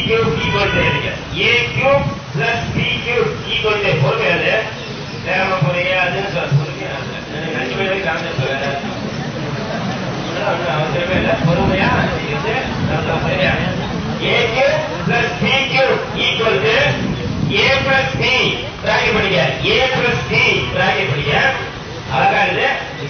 Cube equal to A cube plus B cube equal to பொறுமையாது வேகமா போறீங்க அதுன்னு சொல்ல பொறுமையா அஞ்சு பேருக்கு காமிச்சு சொல்ல அவசரமே இல்லை பொறுமையா இருந்து நல்லா பொறுமையா A cube plus B cube equal to A plus B bracket படிக்க ஏ பிளஸ் பி பிராக்கெட் படிக்க அழகா இது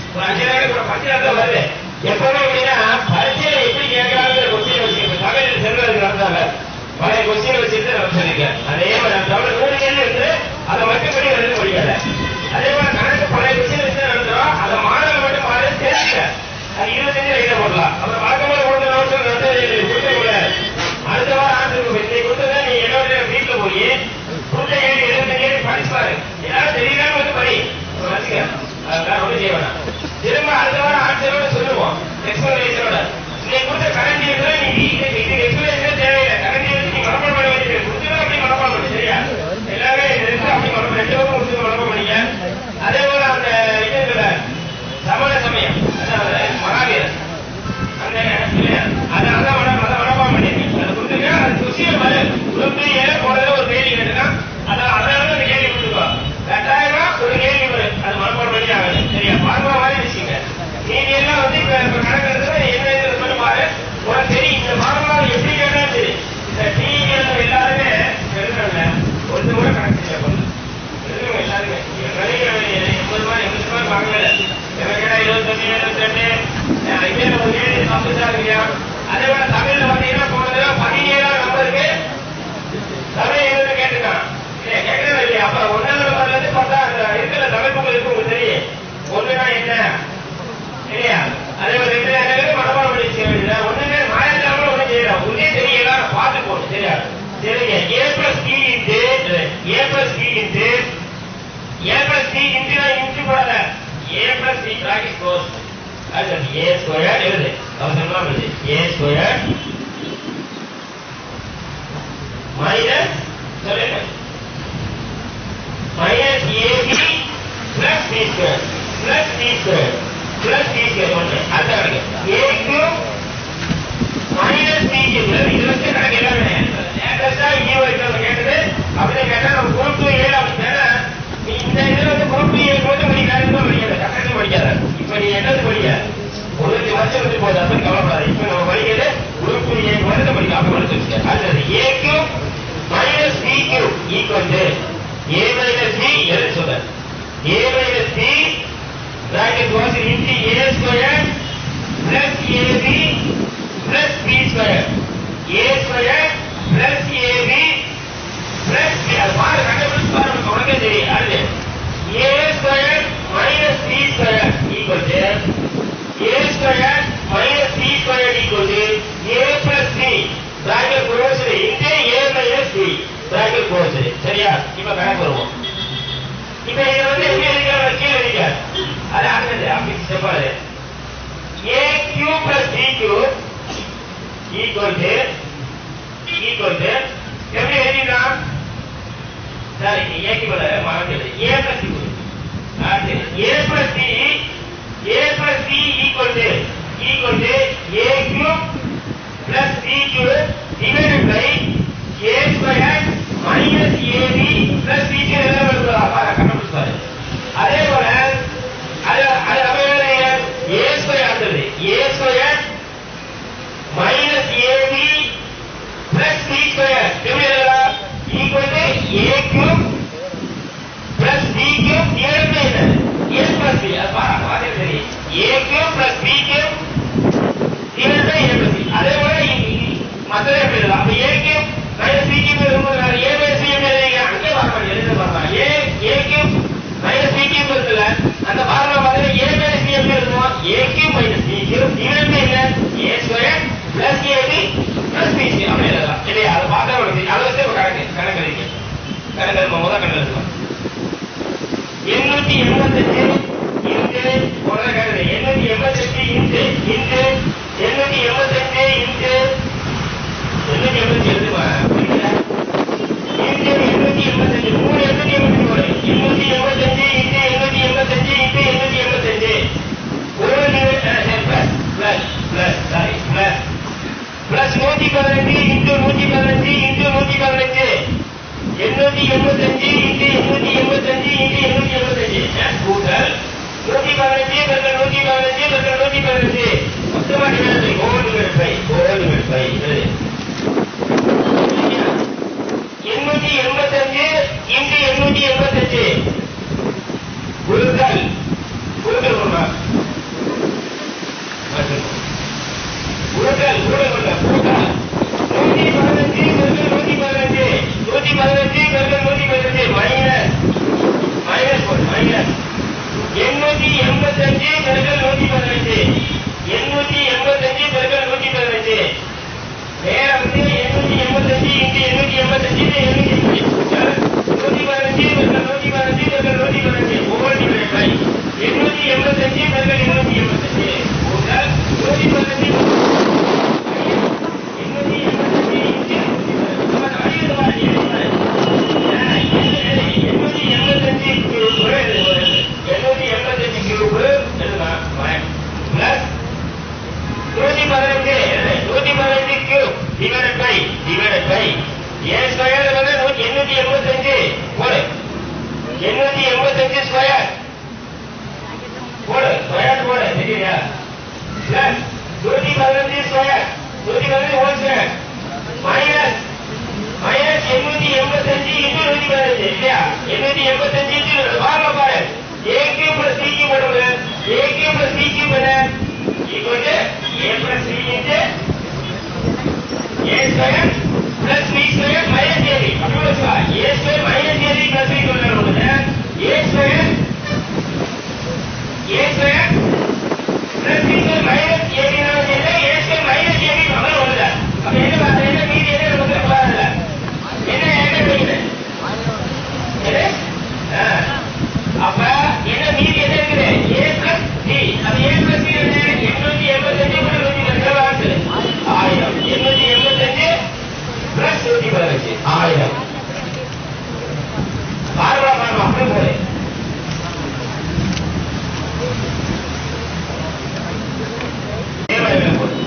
பரிசீலனை வருது எப்பவுமே எப்படின்னா பரீட்சையில எப்படி கேட்கறாங்க கொஸ்டின் வச்சுக்க தமிழ் செல்வது நடந்தாங்க பழைய கொஸ்டின் வச்சுட்டு நான் சொல்லியிருக்கேன் அதே மாதிரி நம்ம தமிழ் நூறு கேள்வி இருந்து அதை மட்டும்படி எழுத முடியாது அதே மாதிரி கணக்கு பழைய கொஸ்டின் வச்சு நடந்தோம் அதை மாணவர்கள் மட்டும் மாறி தெரிஞ்சுக்க அது இருபத்தஞ்சு எழுத போடலாம் அப்புறம் வழக்கமாக கொடுத்த நோட்ஸ் நடந்து கொடுக்க கூடாது அடுத்த வாரம் ஆன்சர் இன்னைக்கு கொடுத்ததை நீ என்னோட வீட்டுல போய் கொடுத்த கேள்வி எழுபத்தஞ்சு கேள்வி படிச்சு பாரு ஏதாவது தெரியலான்னு வந்து படி வச்சுக்க அதெல்லாம் ஒன்றும் செய்ய வேணாம் திரும்ப அடுத்த வாரம் ஆன்சரோட சொல்லுவோம் எக்ஸ்பிளனேஷனோட இன்னைக்கு கொடுத்த கரண்ட் இயர்ல நீ இது இது எக்ஸ்பிளனேஷன் தேவையில்லை கரண்ட் இயர் நீ மனப்பாடம் பண்ண வேண்டியது கொடுத்தது அப்படி மனப்பாடம் பண்ணு சரியா எல்லாமே இது இருக்கு அப்படி மனப்பாடம் ரெண்டு பக்கம் கொடுத்து மனப்பாடம் பண்ணிக்க அதே போல அந்த இது இருக்குல்ல சமண சமயம் அதான் மகாவீரர் அந்த இல்லையா அது அதான் வட அதான் வடபாம் பண்ணிருக்கேன் அது கொடுத்துருங்க அது கொஸ்டின் வர உறுப்பு ஏழு போனதுல ஒரு கேள்வி கேட்டுனா அதான் அதனால அந்த கேள்வி கொடுத்துக்கோ கட்டாயமா ஒரு கேள்வி வரும் அது மனப்பாடம் பண்ணி ஆகணும் சரியா பார்வா மாதிரி வச்சுங்க நீங்க எல்லாம் வந்து இப்ப இப்ப கணக்கு எடுத்தா என்ன இது பண்ணி பாரு உனக்கு தெரியும் இந்த ஃபார்முலா எப்படி கேட்டாலும் சரி இந்த டிவிஎல் எல்லாருமே எழுதுறாங்க ஒன்று கூட கணக்கு செய்ய பண்ணல எழுதுறவங்க எல்லாருமே எண்பது ரூபாய் எண்பது ரூபாய் வாங்கல எனக்கு கேட்டா இருபத்தஞ்சு இருபத்தெட்டு இதே நம்ம ஏழு நாற்பது இல்லையா அதே போல தமிழ்ல பாத்தீங்கன்னா போனது பதினேழாம் நம்பருக்கு தமிழ் எழுத கேட்டுக்கான் இல்லையா கேட்கறது இல்லையா அப்புறம் ஒன்னாம் நம்பர்ல இருந்து பார்த்தா அந்த இருக்கிற தமிழ் புக்கு இருக்கு உங்களுக்கு தெரியும் ஒண்ணுனா என்ன இல்லையா அதே மாதிரி ரெண்டு நேரம் மனப்பாடம் பண்ணி செய்ய வேண்டியது ஒண்ணுமே மாயத்தாமல் ஒண்ணு செய்யலாம் உன்னே தெரியல பார்த்து போகணும் சரியா சரிங்க A plus B into A plus B into A plus B into into போடல A plus B bracket close அது ஏ ஸ்கொயர் எழுது அவசரமா எழுது ஏ ஸ்கொயர் மைனஸ் சொல்லுங்க minus AB plus B square plus B square plus B square ஒன்று அதான் கணக்கு A cube minus B cube இது வச்சு கணக்கு எல்லாமே லேட்டஸ்டா இ வைக்கிறவங்க கேட்டது அப்படின்னு கேட்டா நம்ம குரூப் டூ ஏழு அப்படின்னா நீ இந்த இதுல வந்து குரூப் டூ ஏழு மட்டும் படிக்காது படிக்காத கணக்கு படிக்காத இப்ப நீ என்னது படிக்க ஒரு வருஷம் வந்து போகுது அப்படி கவலைப்படாது இப்ப நம்ம படிக்கிறது குரூப் டூ ஏழு மட்டும் படிக்க அப்படி படிச்சு வச்சுக்க அடுத்தது A cube minus B cube equal to A minus B எது சொல்ற A minus B bracket was into a square plus ab plus b square a square plus ab plus b அது பாரு கண்டுபிடிச்சு பாரு உனக்கு உனக்கே தெரியும் அது a square minus b square equal to a square minus b square equal to a plus b bracket closed into a minus b bracket closed சரியா இப்ப கணக்கு வருவோம் இப்ப இதை வந்து எப்படி எழுதிக்க கீழே எழுதிக்க அது அடுத்தது அப்படி செப்பாரு A cube plus B cube equal to equal to எப்படி எழுதிக்கலாம் சாரி ஏக்கு பதில மறந்துடு ஏ பிளஸ் சி அடுத்து A plus C A plus C equal to equal to A cube plus B cube divided by A square minus AB plus B cube எல்லாம் எழுதுறா பாரு கண்டுபிடிச்சு பாரு அதே போல அது அது அமைவது ஏ ஸ்கொயர் அடுத்தது A square minus AB plus B square எப்படி எழுதலாம் equal to A cube plus B cube divide by A plus B அது பாரு பாரு சரி A cube plus B cube divide by A plus B அதே போல மற்றதை எப்படி எழுதலாம் அப்ப A cube minus B cube இருக்கும்போது ஏ மைனஸ் பி எப்படி எழுதுறீங்க அங்கே வரலாம் எழுத வரலாம் A A cube minus B cube இருக்குல்ல அந்த ஃபார்முலா பார்த்தீங்கன்னா ஏ மைனஸ் பி எப்படி இருக்கும் A cube minus B cube divide by என்ன A square plus AB plus B C அப்படி எழுதலாம் இல்லையா அதை பார்த்தா உங்களுக்கு தெரியும். அதை வச்சு இப்ப கணக்கு கணக்கு எழுதிக்க கணக்கு எழுதுமா முதல் கணக்கு எழுதுமா எண்ணூத்தி எண்பத்தஞ்சு இன்ட்டு முதல்ல கணக்கு எண்ணூத்தி எண்பத்தஞ்சு இன்ட்டு நூத்தி பதினஞ்சு மொத்தமா divide by whole divide by whole divide by எண்ணூத்தி எண்பத்தஞ்சு இன்டு எண்ணூத்தி எண்பத்தஞ்சு குழுக்கள் குழுக்கள் கொண்டா குழுக்கள் குழுக்கள் கொண்ட கூட்டல் நூத்தி பதினஞ்சு பெருக்கள் நூத்தி பதினஞ்சு நூத்தி பதினஞ்சு பெருக்கள் நூத்தி பதினஞ்சு மைனஸ் மைனஸ் போடு மைனஸ் எண்ணூத்தி எண்பத்தஞ்சு பெருக்கள் நூத்தி பதினஞ்சு எண்ணூத்தி எண்பத்தஞ்சு பெருக்கள் நூத்தி பதினஞ்சு வேற வந்து எண்ணூத்தி எண்பத்தஞ்சு இன்ட்டு எண்ணூத்தி எண்பத்தஞ்சு எண்ணூத்தி நூத்தி பதினஞ்சு பெருக்கள் நூத்தி பதினஞ்சு பெருக்கள் நூத்தி பதினஞ்சு ஒவ்வொரு டிவைட் பை எண்ணூத்தி எண்பத்தஞ்சு பெருக்கள் எண்ணூத்தி எண்பத்தஞ்சு கூட்டல் நூத்தி பதினஞ்சு எண்ணூத்தி எண்பத்தஞ்சு இன்ட்டு நம்ம அடிக்கிறது மாதிரி எண்ணூத்தி எண்பத்தஞ்சு கியூப் எண்ணூத்தி எண்பத்தஞ்சு கியூப் பிளஸ் நூத்தி பதினஞ்சு நூத்தி பதினஞ்சு cube divided by divided by A square வந்து நூத்தி எண்ணூத்தி எண்பத்தஞ்சு போடு எண்ணூத்தி எண்பத்தஞ்சு ஸ்கொயர் போடு ஸ்கொயர் போடு சரியா பிளஸ் நூத்தி பதினஞ்சு ஸ்கொயர் நூத்தி பதினஞ்சு ஹோல் ஸ்கொயர் மைனஸ் மைனஸ் எண்ணூத்தி எண்பத்தஞ்சு இன்டு நூத்தி பதினஞ்சு இல்லையா எண்ணூத்தி எண்பத்தஞ்சு இன்டு வாங்க பாரு A cube plus C cube போடுங்க A cube plus C cube பண்ண equal to A plus C into A square plus B square minus AB அப்படி வச்சுக்கா A square minus AB plus B கொண்டு A square A square plus B square minus AB A square minus AB power ஒன்று அப்ப என்ன பார்த்தா என்ன மீதி என்ன நமக்கு பாருங்க என்ன என்ன இருக்குது எது? ஆ. அப்ப என்ன மீதி என்ன இருக்குது ஏ பிளஸ் டி அது ஏ பிளஸ் டி என்ன எண்ணூத்தி எண்பத்தஞ்சு கூட நூத்தி பதினஞ்சு ஆச்சு ஆயிரம் எண்ணூத்தி எண்பத்தஞ்சு பிளஸ் நூத்தி பதினஞ்சு ஆயிரம் பாருவா பாருவா அப்படியே போடு தேவையில்லை போடு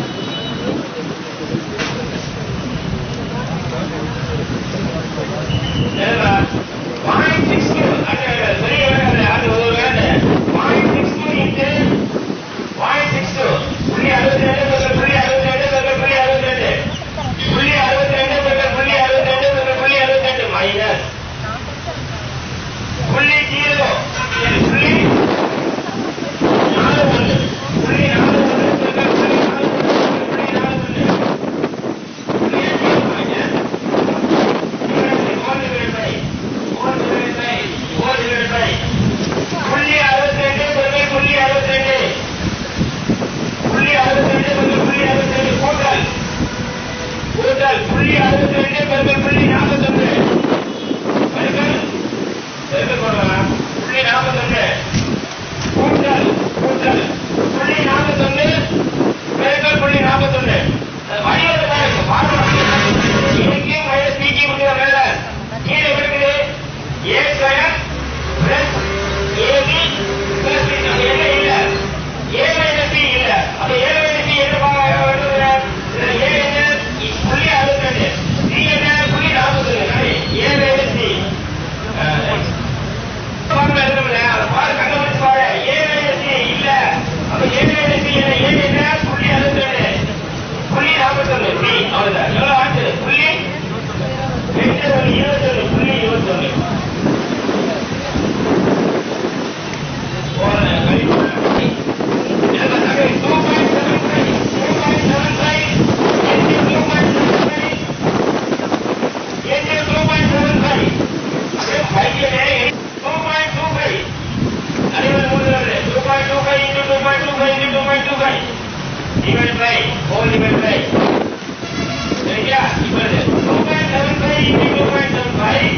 பாயிண்ட் சிக்ஸ் டூ பெரிய வேலை அது ஒரு வேலை point six two into point six two புள்ளி அறுபத்தி ரெண்டு பெருக்கல் புள்ளி அறுபத்தி ரெண்டு பெருக்கல் புள்ளி அறுபத்தி ரெண்டு புள்ளி அறுபத்தி ரெண்டு பெருக்கல் புள்ளி அறுபத்தி ரெண்டு பெருக்கல் புள்ளி அறுபத்தி ரெண்டு மைனஸ் புள்ளி ஜீரோ புள்ளி நாலு ஒன்று புள்ளி நாலு ஒன்று பெருக்கல் புள்ளி நாலு ஒன்று புள்ளி நாலு ஒன்று புள்ளி அஞ்சு மைனஸ் புள்ளி அறுபத்தி ரெண்டு பெருமை புள்ளி அறுபத்தி ரெண்டு புள்ளி அறுபத்தி ரெண்டு பெருமை புள்ளி அறுபத்தி ரெண்டு கூட்டல் கூட்டல் புள்ளி அறுபத்தி ரெண்டு பெருமை புள்ளி நாற்பத்தொன்று பெருக்கல் பெருக்கல் போடலாம் புள்ளி நாற்பத்தொன்று கூட்டல் கூட்டல் புள்ளி நாற்பத்தொன்று பெருக்கல் புள்ளி நாற்பத்தொன்று வடிவத்தை பாருங்க பாருங்க ஏக்கு மைனஸ் பிக்கு முடிக்கிற மேல கீழே இருக்குது A square plus AB plus B நம்ம என்ன இல்ல ஏ மைனஸ் பி இல்ல அப்ப ஏ மைனஸ் பி என்ன பண்ணுறது ஏ என்ன புள்ளி அறுபத்தி ரெண்டு பி என்ன புள்ளி நாற்பத்தி ரெண்டு ஏ மைனஸ் பி பாருங்க இருக்கும்ல அதை பாரு கண்டுபிடிச்சு பாரு ஏ மைனஸ் பி இல்ல அப்ப ஏ மைனஸ் பி என்ன ஏ என்ன புள்ளி அறுபத்தி ரெண்டு புள்ளி நாற்பத்தொன்னு பி அவ்வளவுதான் எவ்வளவு ஆச்சு புள்ளி எட்டு ஒன்று இருபத்தொன்னு புள்ளி இருபத்தொன்னு Divided by, whole divided by. சரிங்களா இப்ப two point seven five into two point seven five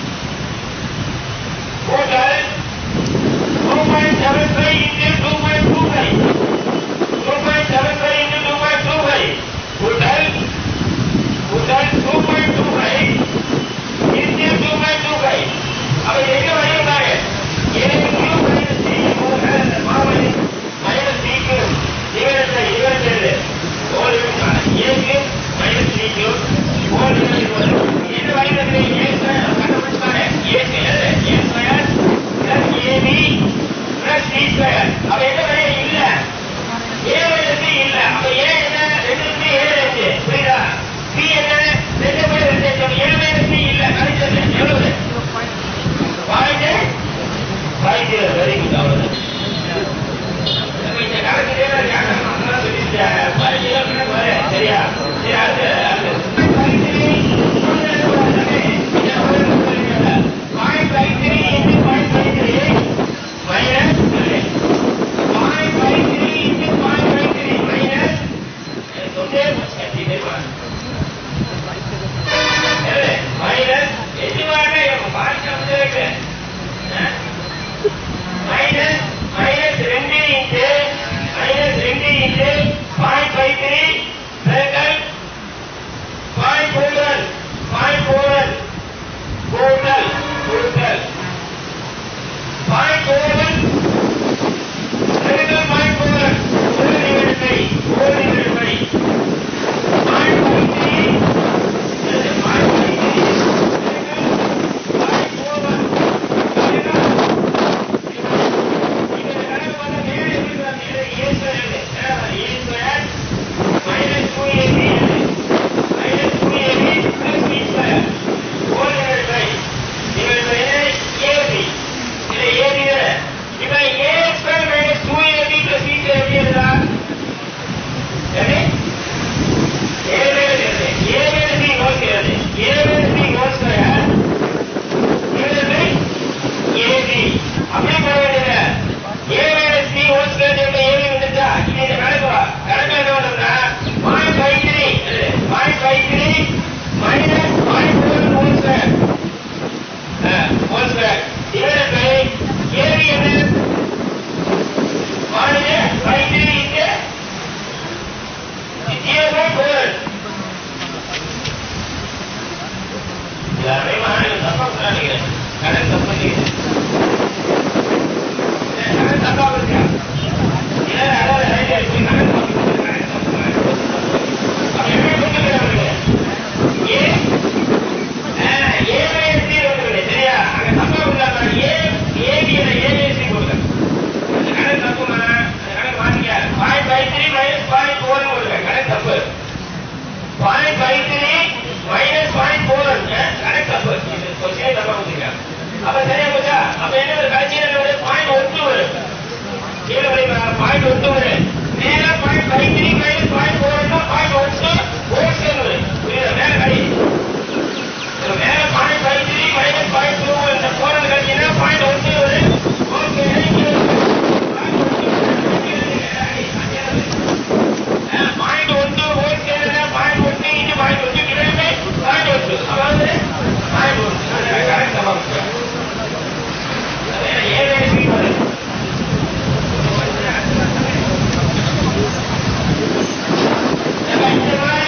total two point seven five into two point two five two point seven five into two point two five total total two point two five into two point two five அப்ப எங்க வரையுறாங்க எனக்கு cube minus C மாமணி minus C cube divided by இருபத்தி ஏழு whole ஏக்கு minus C Q whole என்ன வரையுறது A square கண்டுபிடிச்சாங்க A square A square plus AB plus C square அப்ப என்ன வரைய இல்ல ஏ மைனஸ் பி இல்ல அப்ப ஏ என்ன ரெண்டு பி ஏழு ஆச்சு புரியுதா பி என்ன ரெண்டு பை ரெண்டு ஆச்சு அப்ப ஏ மைனஸ் பி இல்ல கழிச்சது எவ்வளவு point five zero very good அவ்வளவுதான் அப்ப இந்த கணக்கு அம்மா சொல்லிட்டேன் ஃபைவ் ஜீரோ கணக்கு வர சரியா சரி அடுத்து அடுத்து point five three into point five three minus point five three into point five three minus சொன்னே மைனஸ் எதுவாக பார்க்க மைனஸ் மைனஸ் ரெண்டு இன்ட்டு மைனஸ் ரெண்டு இன்ட்டு பாயிண்ட் ஃபைவ் த்ரீ பெருக்கல் point four one point four one கூட்டல் கூட்டல் point four one பெருக்கல் point four one ஒரு டிவைட் பை ஒரு divide by point five three point five three பெருக்கல் பாயிண்ட் ஃபோர் ஒன் பெருக்கல் AB அப்படி போட வேண்டியது A minus B whole square என்ற ஏபி வந்துச்சா இது இந்த கணக்கு வா கணக்கு என்ன வரும்னா point five three point five three minus point four whole square whole square divided by AB என்ன point five three into zero by four எல்லாருமே மாநில தப்பா சொல்றாங்க கணக்கு தப்பு பண்ணிக்கிறேன் தப்பா இருக்கு இல்ல அதாவது ரைட் ஆயிடுச்சு கணக்கு தப்பு கணக்கு தப்பு அப்ப எப்படி புரிஞ்சுக்கிறாங்க ஏ ஏ மைனஸ் பி வந்து சரியா அங்க தப்பா இருந்தாங்க ஏ ஏபியில ஏபிஎஸ்சி கொடுங்க அந்த கணக்கு தப்புமா அந்த கணக்கு மாத்திக்க point five three minus point ஃபோர்னு கொடுங்க கணக்கு தப்பு point five three minus point four கணக்கு தப்பு இது கொஸ்டினே தப்பா கொடுத்துருக்காங்க அப்ப சரியா போச்சா அப்ப என்ன ஒரு கடைசியில் என்ன வரும் பாயிண்ட் ஒன்று வரும் கீழே வரைவா பாயிண்ட் ஒன்று வரும் மேல point five three minus point four point ஒன்று ஃபோர் ஸ்கேல் வரும் புரியுதா மேல கடி இதுல மேல point five three minus point two இந்த ஃபோர் கடினா பாயிண்ட் ஒன்று வரும் ஃபோர் பாயிண்ட் ஒன்று ஃபோர் ஸ்கேல் பாயிண்ட் ஒன்று இன்ட்டு பாயிண்ட் ஒன்று கிலோமே பாயிண்ட் ஒன்று அதாவது பாயிண்ட் ஒன்று கரெக்ட் சமாளிச்சு இந்த மாதிரி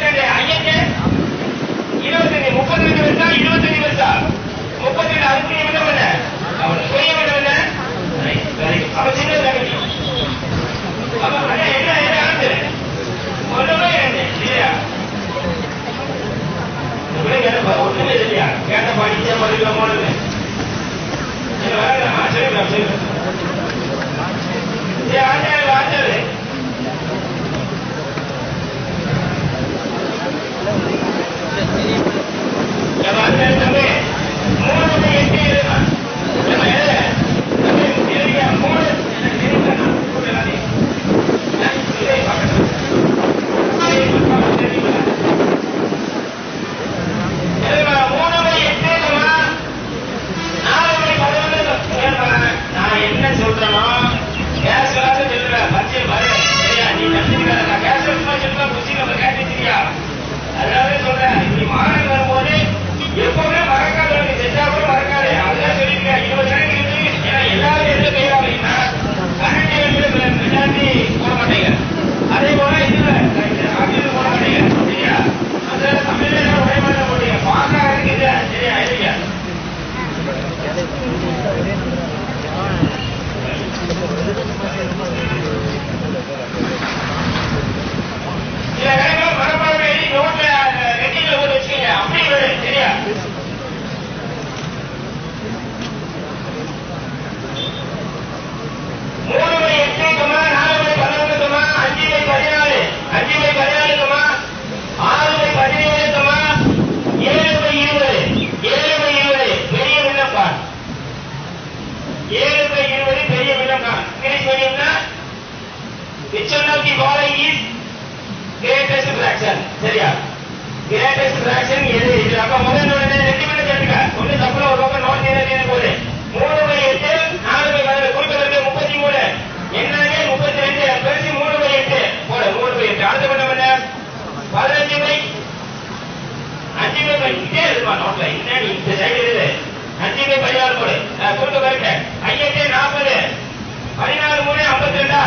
ரெண்டு ஐயஞ்சு இருபத்தஞ்சு முப்பத்தி ரெண்டு வருஷா இருபத்தஞ்சு வருஷா முப்பத்தி ரெண்டு அதுக்கு நீ என்ன பண்ண அவன் பெரிய பண்ண அவன் சின்ன தகுதி அப்ப அண்ணா என்ன என்ன ஆனது ஒண்ணுமே இல்லை இல்லையா இப்படி கேட்டப்பா ஒண்ணுமே இல்லையா கேட்ட படிச்ச படிக்கல போனது சரிங்களா சரி சரி ஆச்சாரு ஆச்சாரு நம்ம ஆச்சாரு தம்பி மூணு மணி எட்டு ஏழுமா நம்ம ஏழு தம்பி இல்லையா மூணு சரிங்களா கூட்டலாதே இதே பார்க்கணும் மூணு மணி எட்டு நாலு மணி பதினொன்று நான் என்ன சொல்றேனோ கேஸ் கிளாஸ் சொல்லுவேன் பச்சை பாரு சரியா நீ நம்பிக்கிற நான் கேஸ் சும்மா சொல்லுவேன் குச்சி நம்ம கேட்டுச்சியா அதனால சொல்றேன் இப்படி மாறி வரும்போது எப்பவுமே மறக்காதவங்க செஞ்சா கூட மறக்காது அதுதான் சொல்லியிருக்கேன் இருபது நாளைக்கு இருக்கு ஏன்னா எல்லாரும் எந்த கையாளீங்கன்னா கரண்ட் எடுத்து பின்னாடி போட மாட்டேங்க அதே போல இதுல ஆட்சியில் போட மாட்டேங்க சரியா அதனால தமிழ்ல ஒரே மாதிரி போட்டீங்க பார்க்க இருக்குது சரியா இல்லையா சில நேரங்கள் மனப்பாடம் எழுதி நோட்ல நெட்டில போட்டு வச்சுக்கோங்க அப்படி விடு சரியா மூணு பை எட்டு கமா நாலு பை பதினொன்று கமா அஞ்சு பை பதினாலு அஞ்சு பை பதினாலு கமா ஆறு பை பதினேழு கமா ஏழு பை இருபது ஏழு பை இருபது பெரிய விண்ணப்பா ஏழு பை இருபது பெரிய விண்ணப்பா இங்கிலீஷ் மீடியம்னா which one of the following is greatest fraction சரியா greatest fraction எது இது அப்ப முதல் உடனே ரெண்டு மினிட் கேட்டுக்க ஒண்ணு தப்புல ஒரு பக்கம் நோட் செய்த செய்த போது மூணு பை எட்டு நாலு பை பதினெட்டு குறுக்க ரெண்டு முப்பத்தி மூணு என்னங்க முப்பத்தி ரெண்டு பெருசு மூணு பை எட்டு போட மூணு பை எட்டு அடுத்த பண்ண பண்ண பதினஞ்சு பை அஞ்சு பை பை இதே இருக்குமா நோட்ல என்ன நீ இந்த சைடு இருக்கு அஞ்சு பை பதினாறு போடு அஹ், குறுக்க கரெக்ட் ஐயட்டு நாற்பது பதினாறு மூணு ஐம்பத்தி ரெண்டா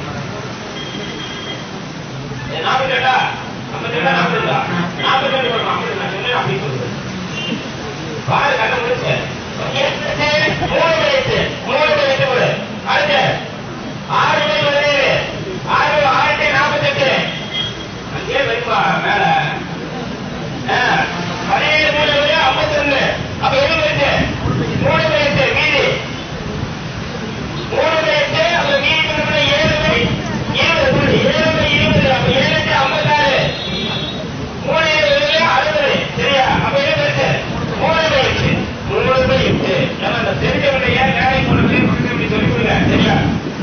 நாற்பத்தி ரெண்டா ஐம்பத்தி ரெண்டா நாற்பத்தி ரெண்டா நாற்பத்தி ரெண்டு போடுமா அப்படி நான் சொன்னேன் அப்படி சொல்லுது பாரு கண்ண முடிச்சு மூணு பை எட்டு மூணு பை எட்டு போடு அடுத்து ஆறு பை பதினேழு ஆறு ஆயிரத்தி நாற்பத்தி எட்டு அங்கேயே வருமா மேல ஆ, பதினேழு மூணு பை ஐம்பத்தி ரெண்டு அப்ப எது போயிடுச்சு மூணு பை எட்டு மீதி மூணு பை எட்டு அப்ப மீதி பண்ண ஏழு பை இருபது புள்ளி ஏழு பை இருபது அப்ப ஏழு எட்டு ஐம்பத்தாறு மூணு ஏழு அறுபது சரியா அப்ப என்ன பெருசு மூணு பை எட்டு மூணு பை எட்டு நம்ம அந்த தெரிஞ்சவங்க ஏன் வேலைக்கு போன பேர் இப்படி சொல்லி கொடுங்க சரியா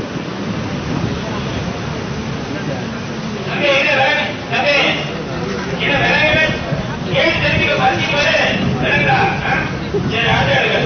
தம்பி என்ன வேலை தம்பி என்ன விலங்குகள் ஏன் தெரிஞ்சுக்க பரிசு வரு விலங்குடா ஆ? சரி ஆச்சாரிகள்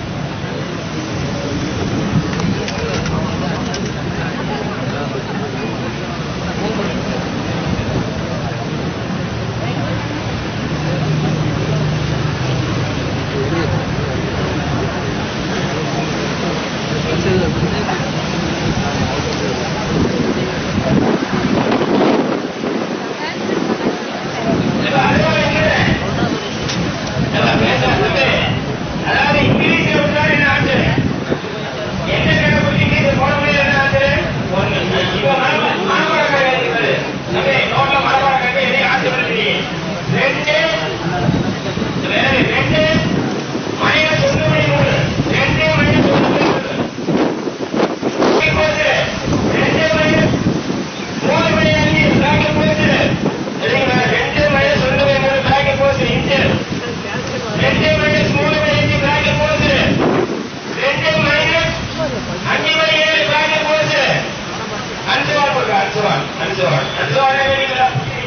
இப்ப அதுவா இருக்குது நம்ம பேசுற தம்பி அதாவது இங்கிலீஷ்ல விட்டா என்ன ஆச்சு என்ன கண்டுபிடிச்சு இங்கிலீஷ் போட முடியல என்ன ஆச்சு ஒண்ணு இப்ப மனப்பா- மனப்பாடம் கேட்கிறது தம்பி நோட்ல மனப்பாடம் கேட்க எதையும் ஆசைப்படுத்தி ரெண்டு வேறு ரெண்டு மைனஸ் ஒன்று மணி மூணு ரெண்டு மைனஸ் ஒன்று மணி மூணு போச்சு ரெண்டு மைனஸ் மூணு மணி அஞ்சு பேக்கெட் போச்சு சரிங்களா ரெண்டு மைனஸ் ஒன்று மணி மூணு பேக்கெட் போச்சு இன்ச்சு ரெண்டு மைனஸ் மூணு மணி அஞ்சு பேக்கெட் போச்சு ரெண்டு மைனஸ் அஞ்சு மணி ஏழு பேக்கெட் போச்சு அஞ்சு வாரம் போடுங்க அஞ்சு வாரம் அஞ்சு வாரம் அஞ்சு வாரம் வேணுங்களா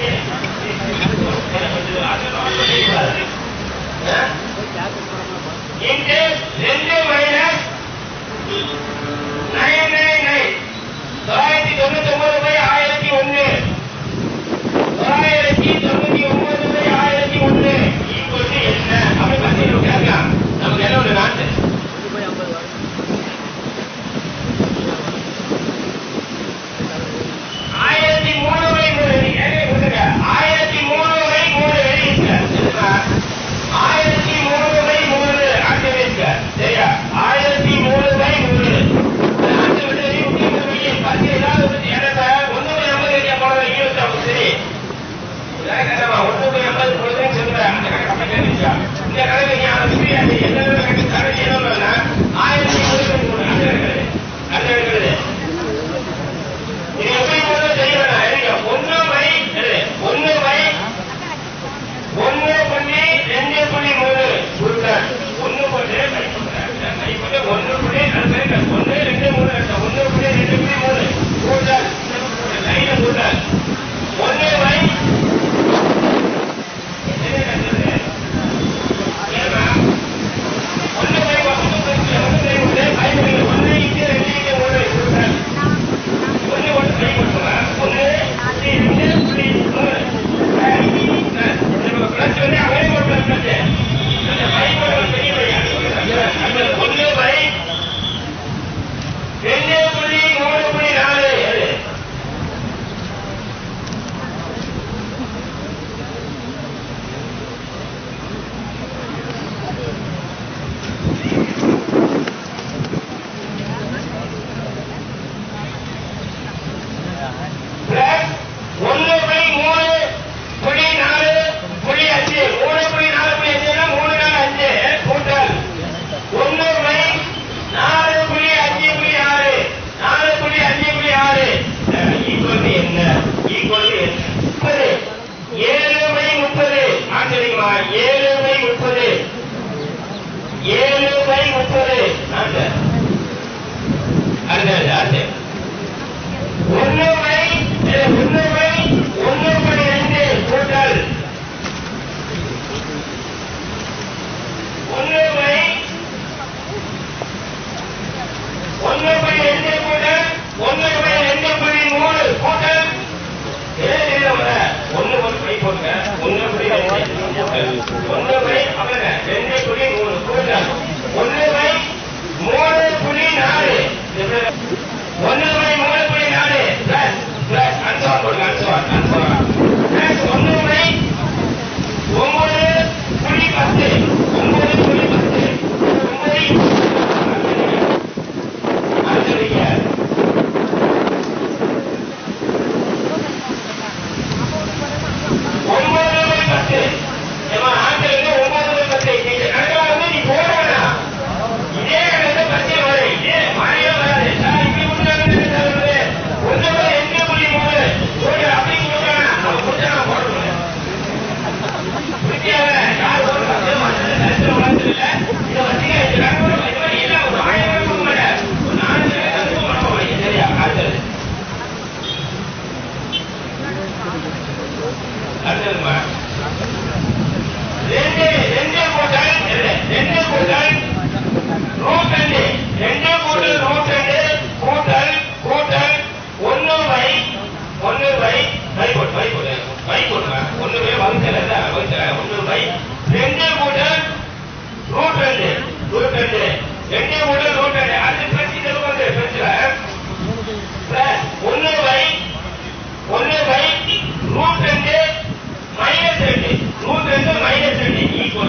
இன்ட்டு ரெண்டு மைனஸ் நைன் நைன் நைன் தொள்ளாயிரத்தி தொண்ணூத்தி ஒன்பது பை ஆயிரத்தி ஒண்ணு தொள்ளாயிரத்தி தொண்ணூத்தி ஒன்பது பை ஆயிரத்தி ஒண்ணு ஈக்குவல் டு என்ன அப்படி பத்திரிக்கை கேட்கலாம் நமக்கு என்ன ஒரு நாட்டு ஆயிரத்தி மூணு பை நம்ம ஒண்ணுக்கு எண்பது கொடுத்தேன்னு சொல்றேன். அந்த கணக்கு அப்படி தெரிஞ்சுச்சா? இந்த கணக்கு நீ அதை புரியாது. எந்த கணக்கு கணக்கு என்னன்னா, ஆயிரத்தி இருபத்தி மூணு. அது இருக்குது. அது இருக்குது. இது எப்படி போடுறது தெரியல. எழுதிக்க. ஒண்ணு பை எழுது. ஒண்ணு பை ஒண்ணு புள்ளி ரெண்டு புள்ளி மூணு சுருக்கல். ஒண்ணு புள்ளி பை சொல்றேன். பை புள்ளி ஒண்ணு புள்ளி அது பெருக்கல். ஒண்ணு ரெண்டு மூணு அர்த்தம். ஒண்ணு புள்ளி ரெண்டு புள்ளி மூணு கூட்டல். லைனை கூட்டல். ஒண்ணு பை என்ன கட்டுறது? ஏன்னா, ஒண்ணு பை ஒண்ணு பெருக்கல். ஒண்ணு பை ஒண்ணு பை புள்ளி ஒண்ணு இங்கே ரெண்டு இங்கே மூணு கூட்டல். ஒண்ணு ஒண்ணு பை போட்டுருவா. ஒண்ணு புள்ளி ரெண்டு புள்ளி மூணு. நம்ம plus வந்து அவரே ஒரு plus plus. அந்த பை போடுற பெரிய பையா. அந்த ஒண்ணு பை ரெண்டு புள்ளி மூணு புள்ளி நாலு ஏழு. பிளஸ் ஒண்ணு பை மூணு புள்ளி நாலு புள்ளி அஞ்சு மூணு புள்ளி நாலு புள்ளி அஞ்சுனா மூணு நாலு அஞ்சு கூட்டல் ஒண்ணு பை நாலு புள்ளி அஞ்சு புள்ளி ஆறு நாலு புள்ளி அஞ்சு புள்ளி ஆறு ஈக்குவல் என்ன ஈக்குவல் என்ன முப்பது ஏழு பை முப்பது ஆச்சரியமா ஏழு பை முப்பது ஏழு பை முப்பது ஆன்சர் அடுத்தது அடுத்து ஒண்ணு பை அஹ், ஒண்ணு பை ஒண்ணு புள்ளி ரெண்டு கூட்டல் ஒண்ணு பை ஒண்ணு புள்ளி ரெண்டு கூட்டல் ஒண்ணு பை ரெண்டு புள்ளி மூணு கூட்டல் ஏன் தெரியல உங்களை? ஒண்ணு ஒரு பை போடுங்க ஒண்ணு புள்ளி ரெண்டு கூட்டல். ஒண்ணு பை அவ்வளவுங்க ரெண்டு புள்ளி மூணு கூட்டல் ஒண்ணு பை மூணு புள்ளி நாலு ஒண்ணு பை மூணு புள்ளி நாலு பிளஸ் பிளஸ் அன்சோர் போடுங்க அன்சோர் அன்சோர் பிளஸ் ஒண்ணு பை ஒன்பது புள்ளி பத்து ஒன்பது புள்ளி பத்து ஒன்பது அடுத்ததுங்க ஒன்பது பை பத்து ஏமா ஆண்களுக்கு ஒன்பது பை பத்து இந்த கணக்கில் வந்து நீ போட வேணாம் இதே கணக்கு பத்து வரை இதே மாறியே வராது சார் இப்படி கொடுத்தாங்க ஒன்று பை ரெண்டு புள்ளி மூணு ஒரு அப்படி கொடுக்குறாங்க அவன் கொடுத்தா நான் போடுறேன் புரிஞ்சியாங்க யார் ஒரு பத்து மாசம் சரித்திரம் வளர்ந்து இல்ல இதை வச்சுக்க இந்த கணக்கு இது மாதிரி எல்லாம் ஒரு ஆயிரம் ரூபாய் கொடுக்க மாட்டேன் ஒரு நாலு லட்சம் மனப்பாங்க சரியா அடுத்தது அடுத்ததுமா ரெண்டு ரெண்டு கூட்டல் ரெண்டு கூட்டல் ரூட் ரெண்டு ரெண்டு கூட்டல் ரூட் ரெண்டு கூட்டல் கூட்டல் ஒன்னு பை ஒன்னு பை பை போட்டு பை போட்டு பை போட்டுங்க ஒன்னு பை வகுத்தல வகுத்தல ஒன்னு பை ரெண்டு கூட்டல் ரூட் ரெண்டு ரூட் ரெண்டு ரெண்டு கூட்டல் ரூட் ரெண்டு அது பிரச்சனை வந்து பிரச்சனை ஒன்னு பை ஒன்னு பை ரூட் ரெண்டு மைனஸ் ரெண்டு ரூட் ரெண்டு மைனஸ் ரெண்டு ஈக்குவல்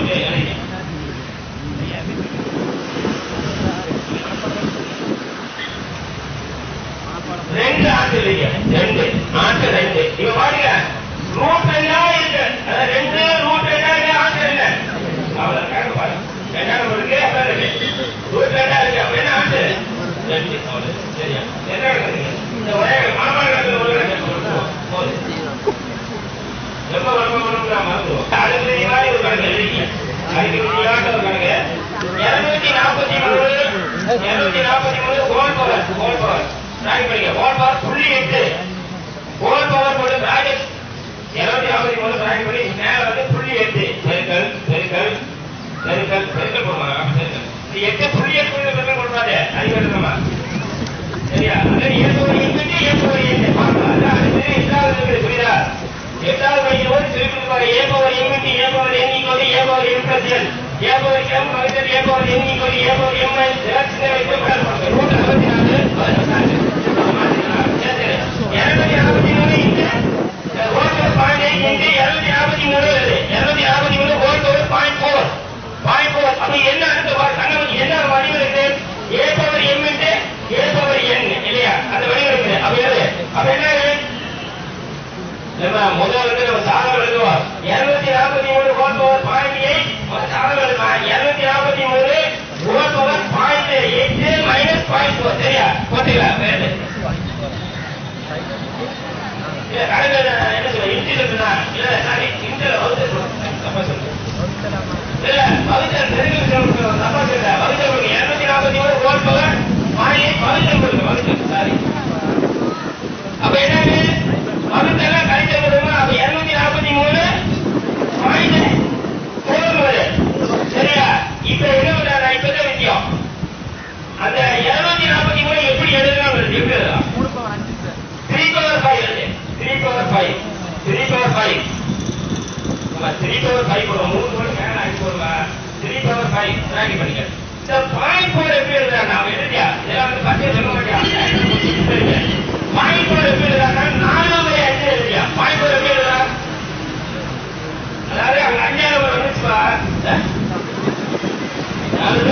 ரெண்டு ஆண்டு இல்லைங்க ரெண்டு ஆண்டு ரெண்டு இவ பாருங்க ரூட் ரெண்டா இருக்கு அதாவது ரெண்டு ரூட் ரெண்டா இருக்கு ஆண்டு ரெண்டு அவ்வளவு கணக்கு பாருங்க ரெண்டாயிரம் இருக்கு அப்புறம் ரெண்டு ரூட் ரெண்டா இருக்கு அப்ப என்ன ஆண்டு ரெண்டு அவ்வளவு சரியா என்ன நடக்குதுங்க இந்த ஒரே மாமாங்கத்தில் ஒரு போதும் எப்ப வரணும் வரணும்னா மறந்துடும் அடுத்த மாதிரி ஒரு கணக்கு எழுதிக்க அதுக்கு விளையாட்டு ஒரு கணக்கு இருநூத்தி நாற்பத்தி மூணு இருநூத்தி நாற்பத்தி மூணு கோல் பவர் கோல் பவர் ராக்கி படிக்க கோல் பவர் புள்ளி எட்டு கோல் பவர் போட்டு ராக்கெட் இருநூத்தி நாற்பத்தி மூணு ராக்கி படி மேல வந்து புள்ளி எட்டு பெருக்கல் பெருக்கல் பெருக்கல் பெருக்கல் போடுவாங்க பெருக்கல் இது எட்டு புள்ளி எட்டு புள்ளி பெருக்கல் கொடுப்பாரு அது கட்டுமா சரியா அது ஏதோ ஒரு எண்ணிக்கை ஏதோ ஒரு எண்ணு பார்க்கலாம் அதான் அது எட்டாவது இருக்குது புரியுதா எட்டாவது படிக்கும்போது திருப்பி பாரு A power M into A power N equal A power M plus L A power M வகுத்தல் A power N equal A power M L சின்ன வயசு பிளான் பண்ணுங்க ரூட் அறுபத்தி நாலு இருநூத்தி அறுபத்தி மூணு இன்ட்டு ஓட்டு பாயிண்ட் இன்ட்டு இருநூத்தி அறுபத்தி மூணு வருது இருநூத்தி அறுபத்தி மூணு ஓட்டு பாயிண்ட் ஃபோர் பாயிண்ட் ஃபோர் அப்ப என்ன அடுத்த கண்ணு என்ன வடிவம் இருக்கு A power M into A power N இல்லையா அந்த வடிவம் இருக்குது அப்ப எது அப்ப என்ன நம்ம முதல் வந்து நம்ம சாதம் எழுதுவோம் இருநூத்தி நாற்பத்தி மூணு ஹோல் பவர் பாயிண்ட் எயிட் சாதம் எழுதுவோம் இருநூத்தி நாற்பத்தி மூணு whole power point eight minus point four சரியா போட்டுங்களா வேறு இல்ல கணக்கு என்ன சொல்ல இன்டிஜென்ட்னா இல்ல சாரி இன்டர்ல வகுத்து தப்பா சொல்றேன் இல்ல வகுத்தல் பெருக்கல் சொல்றேன் தப்பா சொல்றேன் வகுத்தல் கொடுங்க இருநூத்தி நாற்பத்தி மூணு ஹோல் பவர் பாயிண்ட் வகுத்தல் கொடுங்க வகுத்தல் சாரி அப்ப என்னது வகுத்தெல்லாம் கழிச்சல் கொடுங்க அப்ப இருநூத்தி நாற்பத்தி மூணு பாயிண்ட் ஃபோர் வரும் சரியா இப்ப என்ன பண்றாங்க இப்பதான் விஷயம் அந்த இருநூத்தி நாற்பத்தி மூணு எப்படி எழுதலாம் எப்படி எழுதலாம் த்ரீ பவர் ஃபைவ் எழுது three power five three power five நம்ம த்ரீ பவர் ஃபைவ் போடுவோம் மூணு போடு மேல ஆகி போடுவா த்ரீ பவர் ஃபைவ் ட்ராக்கி பண்ணிக்க இந்த பாயிண்ட் போர் எப்படி எழுதுறா நாம எழுதியா இதெல்லாம் வந்து பச்சை சொல்ல மாட்டியா பாயிண்ட் போர் எப்படி எழுதுறாங்க நாலு பை அஞ்சு எழுதியா பாயிண்ட் போர் எப்படி எழுதுறா அதாவது அங்க அஞ்சாவது வந்துச்சுப்பா நாலு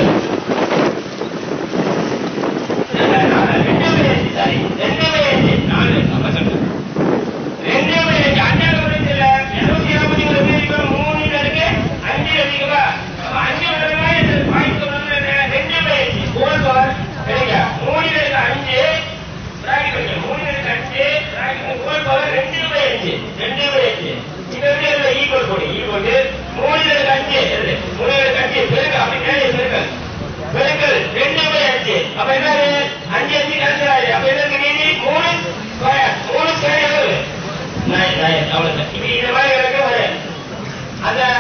ரெண்டு பை அஞ்சு சாரி ரெண்டு பை அஞ்சு நாலு நம்ம சொல்றேன் ரெண்டு பை அஞ்சு அஞ்சாவது வந்துச்சு இல்ல இருநூத்தி நாற்பத்தி மூணு பேருக்கு மூணு இருக்கு அஞ்சு இருக்குப்பா அப்ப அஞ்சு வரதுனா இந்த பாயிண்ட் சொல்றது ரெண்டு பை அஞ்சு ஹோல் பவர் சரிங்க மூணு இருக்கு அஞ்சு பிராக்கெட் வைக்க மூணு இருக்கு அஞ்சு பிராக்கெட் ஹோல் பவர் ரெண்டு பை அஞ்சு ரெண்டு பை அஞ்சு இது வந்து இதுல ஈக்குவல் போடு ஈக்குவல் மூணு இருக்கு அஞ்சு எழுது மூணு இருக்கு அஞ்சு பெருக்க அப்படி மேலே பெருக்கல் பெருக்கல் ரெண்டு பை அஞ்சு அப்ப என்னது அஞ்சு அஞ்சு கேன்சல் ஆகுது அப்ப என்ன இருக்கு மீதி மூணு ஸ்கொயர் மூணு ஸ்கொயர் எவ்வளவு நைன் நைன் அவ்வளவு இப்ப இந்த மாதிரி எனக்கு ஒரு அந்த